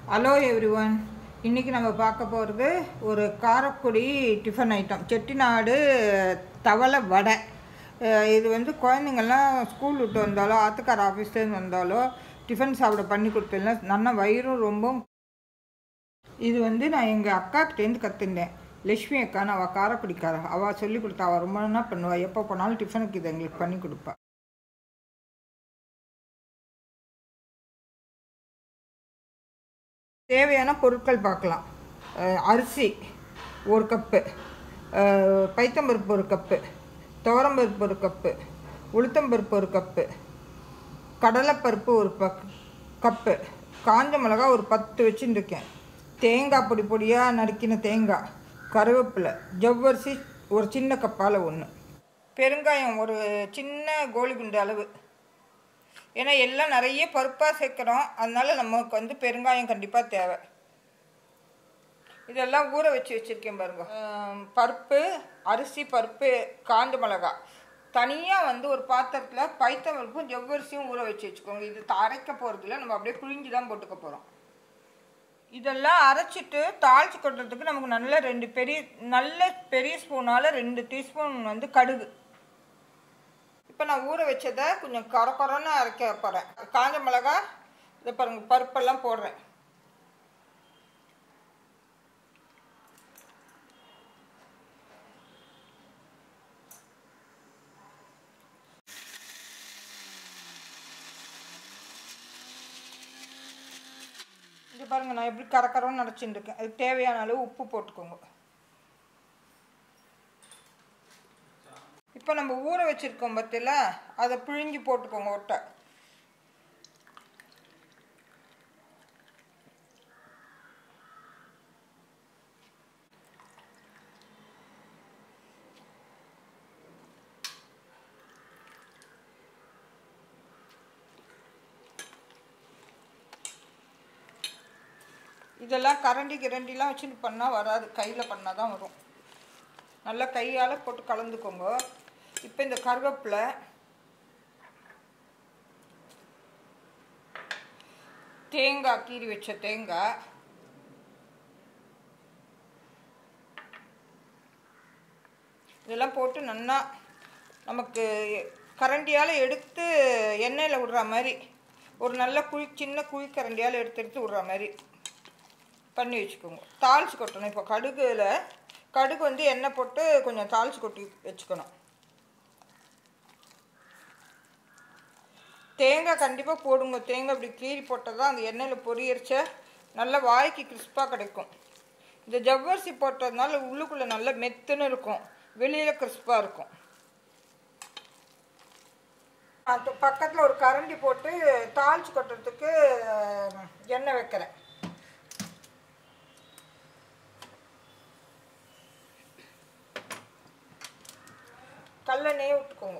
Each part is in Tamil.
ஹலோ எவ்ரிவன் இன்றைக்கி நம்ம பார்க்க போகிறது ஒரு காரக்குடி டிஃபன் ஐட்டம் செட்டிநாடு தவளை வடை அஹ் இது வந்து குழந்தைங்கள்லாம் ஸ்கூல் விட்டு வந்தாலோ ஆத்துக்கார ஆஃபீஸ்லேருந்து வந்தாலோ டிஃபன் சாப்பிட பண்ணி கொடுத்தேன்னா நல்லா வயிறும் ரொம்ப இது வந்து நான் எங்கள் அக்காக்கிட்டேருந்து கற்றுண்டேன் லட்சுமி அக்கா நான் அவள் காரக்குடிக்கார அவள் சொல்லி கொடுத்தா அவள் ரொம்ப நல்லா பண்ணுவாள் எப்போ போனாலும் டிஃபனுக்கு இது எங்களுக்கு பண்ணி கொடுப்பா தேவையான பொருட்கள் பார்க்கலாம் அஹ் அரிசி ஒரு கப்பு அஹ் பைத்தம்பருப்பு ஒரு கப்பு துவரம்பருப்பு ஒரு கப்பு உளுத்தம்பருப்பு ஒரு கப்பு கடலைப்பருப்பு ஒரு பக் கப்பு காஞ்ச மிளகா ஒரு பத்து வச்சுருக்கேன் தேங்காய் பொடி பொடியாக நறுக்கின தேங்காய் கருவேப்பிலை ஜவ்வரிசி ஒரு சின்ன கப்பால் ஒன்று பெருங்காயம் ஒரு சின்ன கோலி குண்டு அளவு ஏன்னா எல்லாம் நிறைய பருப்பாக சேர்க்குறோம் அதனால நமக்கு வந்து பெருங்காயம் கண்டிப்பாக தேவை இதெல்லாம் ஊற வச்சு வச்சுருக்கேன் பாருங்க ஆம், பருப்பு அரிசி பருப்பு காஞ்ச மிளகா தனியாக வந்து ஒரு பாத்திரத்தில் பைத்தம் பருப்பும் ஜவ்வரிசியும் ஊற வச்சு வச்சுக்கோங்க இது அரைக்க போகிறதுல நம்ம அப்படியே புழிஞ்சு தான் போட்டுக்க போகிறோம் இதெல்லாம் அரைச்சிட்டு தாளிச்சு கொட்டுறதுக்கு நமக்கு நல்ல ரெண்டு பெரிய நல்ல பெரிய ஸ்பூனால் ரெண்டு டீஸ்பூன் வந்து கடுகு இப்போ நான் ஊற வச்சதை கொஞ்சம் கொர கொரன்னு அரைக்க போகிறேன் காஞ்ச மிளகா இதை பாருங்க பருப்பெல்லாம் போடுறேன் இது பாருங்க நான் எப்படி கரக்கரன்னு அரைச்சிட்டு இருக்கேன் அதுக்கு தேவையான அளவு உப்பு போட்டுக்கோங்க இப்போ நம்ம ஊற வச்சிருக்கோம் பத்தியில அதை பிழிஞ்சு போட்டுக்கோங்க ஒட்டை இதெல்லாம் கரண்டி கிரண்டிலாம் வச்சுட்டு பண்ணால் வராது கையில் பண்ணால் தான் வரும் நல்லா கையால் போட்டு கலந்துக்கோங்க இப்போ இந்த கருவேப்பிலை தேங்காய் கீறி வச்ச தேங்காய் இதெல்லாம் போட்டு நல்லா நமக்கு கரண்டியால் எடுத்து எண்ணெயில் விடுற மாதிரி ஒரு நல்ல குழி சின்ன குழி கரண்டியால் எடுத்து எடுத்து விடுற மாதிரி பண்ணி வச்சுக்கோங்க தாளிச்சு கொட்டணும் இப்போ கடுகுல கடுகு வந்து எண்ணெய் போட்டு கொஞ்சம் தாளிச்சு கொட்டி வச்சுக்கணும் தேங்காய் கண்டிப்பாக போடுங்க தேங்காய் இப்படி கீறி போட்டால் தான் அந்த எண்ணெயில் பொரியரிச்ச நல்ல வாய்க்கு கிறிஸ்பாக கிடைக்கும் இந்த ஜவ்வரிசி போட்டதுனால உள்ளுக்குள்ளே நல்ல மெத்துன்னு இருக்கும் வெளியில் கிறிஸ்பாக இருக்கும் அது பக்கத்தில் ஒரு கரண்டி போட்டு தாளிச்சு கொட்டுறதுக்கு அஹ், எண்ணெய் வைக்கிறேன் கல்லெண்ணெயே விட்டுக்கோங்க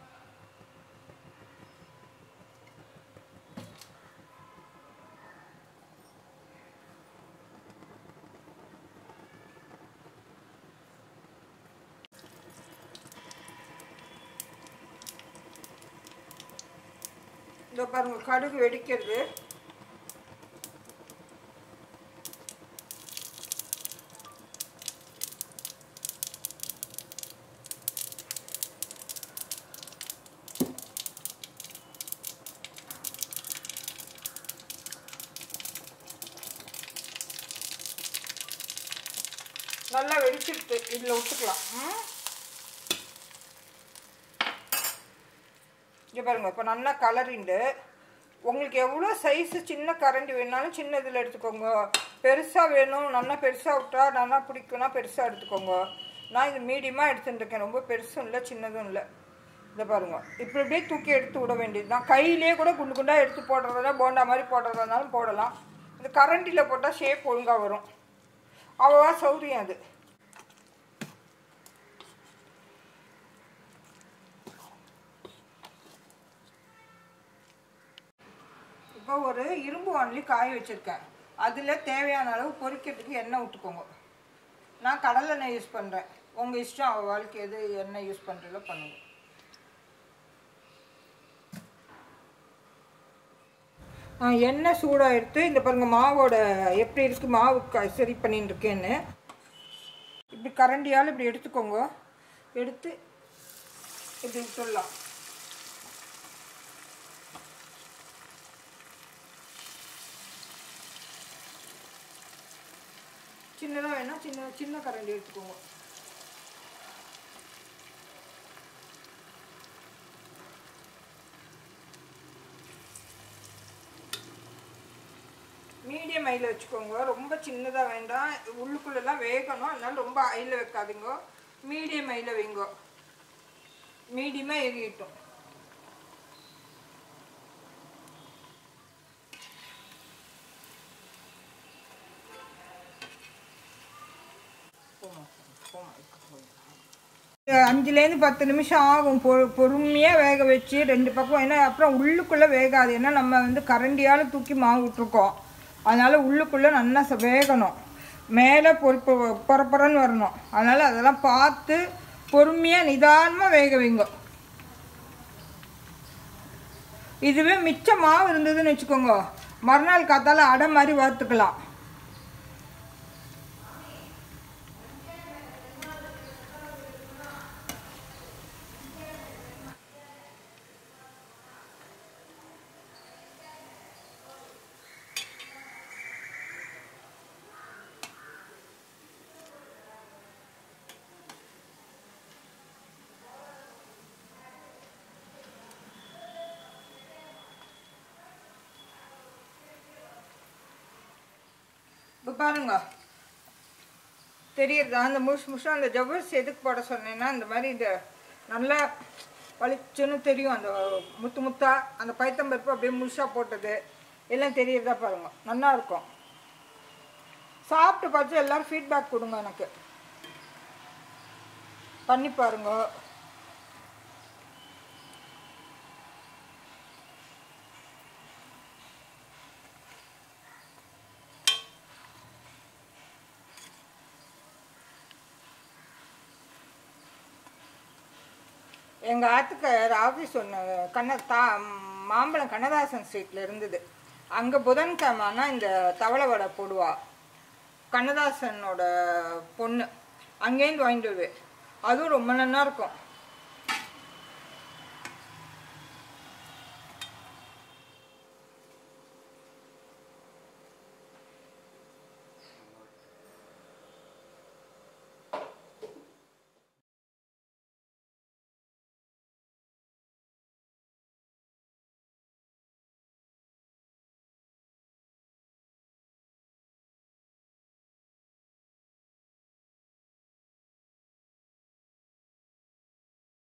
இதோ பாருங்க கடுகு வெடிக்கிறது நல்லா வெடிச்சிருச்சு இதில் விட்டுக்கலாம் ம் இங்கே பாருங்க இப்போ நல்லா கலரிண்டு உங்களுக்கு எவ்வளோ சைஸு சின்ன கரண்டி வேணாலும் சின்ன இதில் எடுத்துக்கோங்க பெருசாக வேணும் நல்லா பெருசாக விட்டா நல்லா பிடிக்கும்னா பெருசாக எடுத்துக்கோங்க நான் இது மீடியமாக எடுத்துட்டு இருக்கேன் ரொம்ப பெருசும் இல்லை சின்னதும் இல்லை இதை பாருங்க இப்படி இப்படியே தூக்கி எடுத்து விட வேண்டியது தான் கையிலே கூட குண்டு குண்டாக எடுத்து போடுறதா போண்டா மாதிரி போடுறதுனாலும் போடலாம் இது கரண்டியில் போட்டால் ஷேப் ஒழுங்காக வரும் அவ்வளோவா சௌரியம் அது இப்போ ஒரு இரும்பு வானலி காய வச்சுருக்கேன் அதில் தேவையான அளவு பொரிக்கிறதுக்கு எண்ணெய் விட்டுக்கோங்க நான் கடலை எண்ணெய் யூஸ் பண்ணுறேன் உங்கள் இஷ்டம் அவள் வாழ்க்கை எது எண்ணெய் யூஸ் பண்ணுறதோ பண்ணுங்க ஆ, எண்ணெய் சூடாக எடுத்து இந்த பாருங்க மாவோட எப்படி இருக்குது மாவு க சரி பண்ணின்னு இருக்கேன்னு இப்படி கரண்டியால் இப்படி எடுத்துக்கோங்க எடுத்து இப்படி விட்டுடலாம் சின்னதாக வேணால் சின்ன சின்ன கரண்டி எடுத்துக்கோங்க மீடியம் ஐயில் வச்சுக்கோங்க ரொம்ப சின்னதாக வேண்டாம் உள்ளுக்குள்ளெல்லாம் வேகணும் அதனால ரொம்ப ஐயில் வைக்காதீங்க மீடியம் ஐயில் வைங்க மீடியமாக எரியட்டும் அஞ்சுலேருந்து பத்து நிமிஷம் ஆகும் பொ பொறுமையாக வேக வச்சு ரெண்டு பக்கம் ஏன்னா அப்புறம் உள்ளுக்குள்ளே வேகாது ஏன்னா நம்ம வந்து கரண்டியால் தூக்கி மாவு விட்ருக்கோம் அதனால் உள்ளுக்குள்ளே நல்லா ச- வேகணும் மேலே பொறுப்பு பொறப்பொறன்னு வரணும் அதனால் அதெல்லாம் பார்த்து பொறுமையாக நிதானமாக வேக வைங்க இதுவே மிச்ச மாவு இருந்ததுன்னு வச்சுக்கோங்க மறுநாள் காத்தால அடை மாதிரி வறுத்துக்கலாம் இப்போ பாருங்க தெரியுறதா அந்த முழுசு முழுசும் அந்த ஜவ்வரிசி எதுக்கு போட சொன்னேன்னா இந்த மாதிரி இந்த நல்லா பளிச்சுன்னு தெரியும் அந்த முத்து முத்தா அந்த பைத்தம்பருப்பு அப்படியே முழுசாக போட்டது எல்லாம் தெரியுறதா பாருங்க நல்லா இருக்கும் சாப்பிட்டு பார்த்து எல்லாரும் ஃபீட்பேக் கொடுங்க எனக்கு பண்ணி பாருங்க எங்கள் ஆத்துக்கார் ஆஃபீஸ் ஒன்று கண்ண தா மாம்பழம் கண்ணதாசன் ஸ்ட்ரீட்டில் இருந்தது அங்கே புதன்கிழமைனா இந்த தவளை வடை போடுவா கண்ணதாசனோட பொண்ணு அங்கேருந்து வாங்கிட்டு வருவேன் அதுவும் ரொம்ப நல்லா இருக்கும்